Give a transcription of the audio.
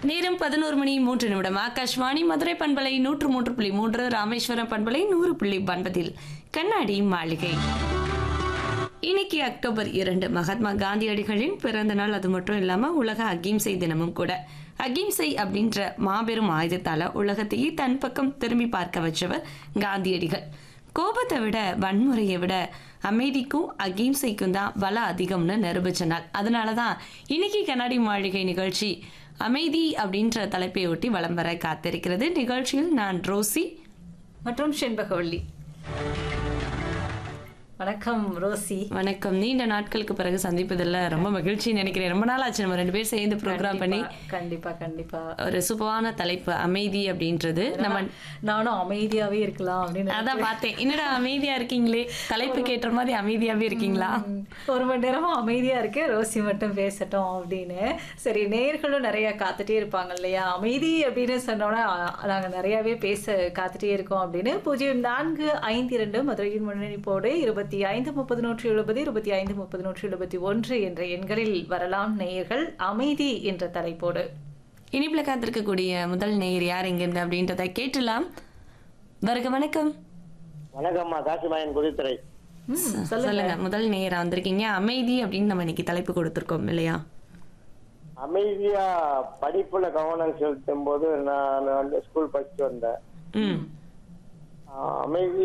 நேரம் பதினோரு மணி மூன்று நிமிடம் ஆகாஷ்வாணி மதுரை பண்பலை நூற்று மூன்று புள்ளி மூன்று ராமேஸ்வரம் பண்பலை நூறு புள்ளி ஒன்பதில் கண்ணாடி மாளிகை இன்னைக்கு அக்டோபர் இரண்டு மகாத்மா காந்தியடிகளின் பிறந்த நாள் அது மட்டும் இல்லாம உலக அகிம்சை தினமும் கூட அகிம்சை அப்படின்ற மாபெரும் ஆயுதத்தால உலகத்தையே தன் பக்கம் திரும்பி பார்க்க வச்சவர் காந்தியடிகள் கோபத்தை விட வன்முறையை விட அமைதிக்கும் அகிம்சைக்கும் தான் பல அதிகம்னு நிரூபிச்ச நாள் அதனால தான் இன்னைக்கு கண்ணாடி மாளிகை நிகழ்ச்சி அமைதி அப்படின்ற தலைப்பை ஒட்டி வலம் வர காத்திருக்கிறது நிகழ்ச்சியில் நான் ரோசி மற்றும் செண்பகவள்ளி வணக்கம் ரோசி வணக்கம் நீண்ட நாட்களுக்கு பிறகு சந்திப்பதில் ரொம்ப மகிழ்ச்சி நினைக்கிறேன் ரொம்ப நாள் ஆச்சு நம்ம ரெண்டு பேரும் சேர்ந்து ப்ரோக்ராம் பண்ணி கண்டிப்பா கண்டிப்பா ஒரு சூப்பரான தலைப்பு அமைதி அப்படின்றது நம்ம நானும் அமைதியாவே இருக்கலாம் அப்படின்னு அதான் பார்த்தேன் என்னடா அமைதியா இருக்கீங்களே தலைப்புக்கு ஏற்ற மாதிரி அமைதியாவே இருக்கீங்களா ம், ஒரு மணி நேரமா அமைதியா இருக்கு ரோசி மட்டும் பேசட்டும் அப்படின்னு சரி நேர்களும் நிறைய காத்துட்டே இருப்பாங்க இல்லையா அமைதி அப்படின்னு சொன்னோன்னா அ, நாங்க நிறையவே பேச காத்துட்டே இருக்கோம் அப்படின்னு பூஜ்ஜியம் நான்கு ஐந்து இரண்டு மதுரையின் முன்னணிப்போடு இருபத்தி ஐந்து முப்பது நூற்றி எழுபது இருபத்தி ஐந்து முப்பது நூற்றி எழுபத்தி ஒன்று என்ற எண்களில் வரலாம் நேயர்கள் அமைதி என்ற தலைப்போடு இனிப்புல காத்திருக்கக்கூடிய முதல் நேயர் யார் எங்கிருந்து அப்படின்றத கேட்டுலாம் வருக வணக்கம் வணக்கம்மா காசிமாயன் குடித்துறை ம், சொல்லுங்க முதல் நேயரா வந்திருக்கீங்க அமைதி அப்படின்னு நம்ம இன்னைக்கு தலைப்பு கொடுத்துருக்கோம் இல்லையா அமைதியா படிப்புல கவனம் செலுத்தும் போது நான் வந்து ஸ்கூல் படிச்சுட்டு வந்தேன் ம் ஆஹ் அமைதி